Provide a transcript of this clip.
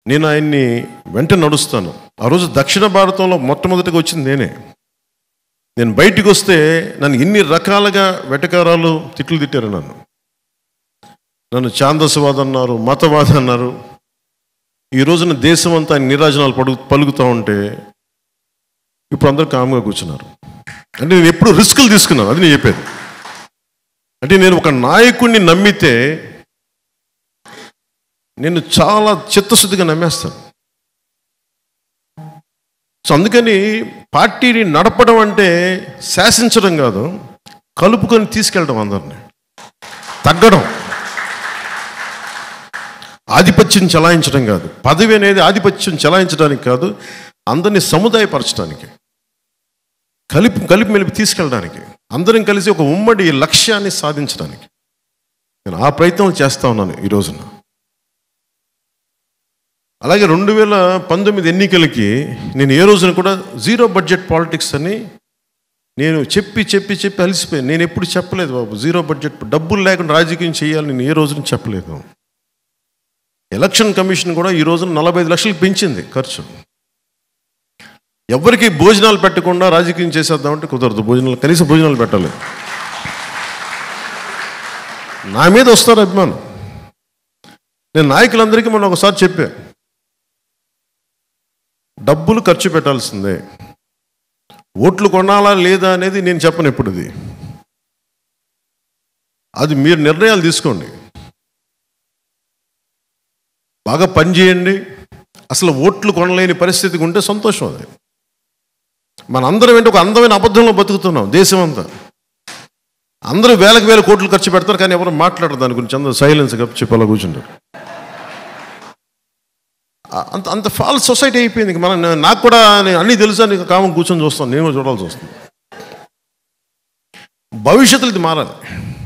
నేను ఆయన్ని వెంట నడుస్తాను ఆ రోజు దక్షిణ భారతంలో మొట్టమొదటిగా వచ్చింది నేనే నేను బయటికి వస్తే నన్ను ఇన్ని రకాలుగా వెటకారాలు తిట్లు తిట్టారు నన్ను నన్ను ఛాందసవాదం అన్నారు మతవాదం అన్నారు ఈ రోజున దేశం అంతా ఆయన నిరాజనాలు పడు పలుకుతూ ఉంటే ఇప్పుడు అందరూ కామ్గా కూర్చున్నారు అంటే నేను ఎప్పుడు రిస్కులు తీసుకున్నాను అది నేను చెప్పేది అంటే నేను ఒక నాయకుడిని నమ్మితే నేను చాలా చిత్తశుద్ధిగా నమ్మేస్తాను సో అందుకని పార్టీని నడపడం అంటే శాసించడం కాదు కలుపుకొని తీసుకెళ్ళడం అందరిని తగ్గడం ఆధిపత్యం చలాయించడం కాదు పదవి అనేది ఆధిపత్యం చలాయించడానికి కాదు అందరినీ సముదాయపరచడానికి కలిపి కలిపి మెలిపి తీసుకెళ్ళడానికి అందరం కలిసి ఒక ఉమ్మడి లక్ష్యాన్ని సాధించడానికి నేను ఆ ప్రయత్నం చేస్తా ఉన్నాను ఈ రోజున అలాగే రెండు వేల పంతొమ్మిది ఎన్నికలకి నేను ఏ రోజున కూడా జీరో బడ్జెట్ పాలిటిక్స్ అని నేను చెప్పి చెప్పి చెప్పి అలసిపోయాను నేను ఎప్పుడు చెప్పలేదు బాబు జీరో బడ్జెట్ డబ్బులు లేకుండా రాజకీయం చేయాలి నేను ఏ రోజున చెప్పలేదు ఎలక్షన్ కమిషన్ కూడా ఈ రోజున నలభై ఐదు లక్షలకు పెంచింది ఖర్చు ఎవరికి భోజనాలు పెట్టకుండా రాజకీయం చేసేద్దామంటే కుదరదు భోజనాలు కనీసం భోజనాలు పెట్టాలి నా మీద వస్తారు అభిమానం నేను నాయకులందరికీ మొన్న ఒకసారి చెప్పా డబ్బులు ఖర్చు పెట్టాల్సిందే ఓట్లు కొనాలా లేదా అనేది నేను చెప్పను ఎప్పుడు ఇది అది మీరు నిర్ణయాలు తీసుకోండి బాగా పని చేయండి అసలు ఓట్లు కొనలేని పరిస్థితికి ఉంటే సంతోషం అది మన అందరం ఏంటి ఒక అందమైన అబద్ధంలో బతుకుతున్నాం దేశం అంతా అందరూ వేలకు వేల కోట్లు ఖర్చు పెడతారు కానీ ఎవరు మాట్లాడరు దాని గురించి అందరూ సైలెన్స్ కప్పి చెప్పి అలా కూర్చుంటారు ఆ- అంత అంత ఫాల్స్ సొసైటీ అయిపోయింది ఇంక మనం నాకు కూడా నేను అన్నీ తెలుసా నీకు కామం కూర్చొని చూస్తాను నేను కూడా చూడాల్సి వస్తుంది భవిష్యత్తులో ఇది మారాలి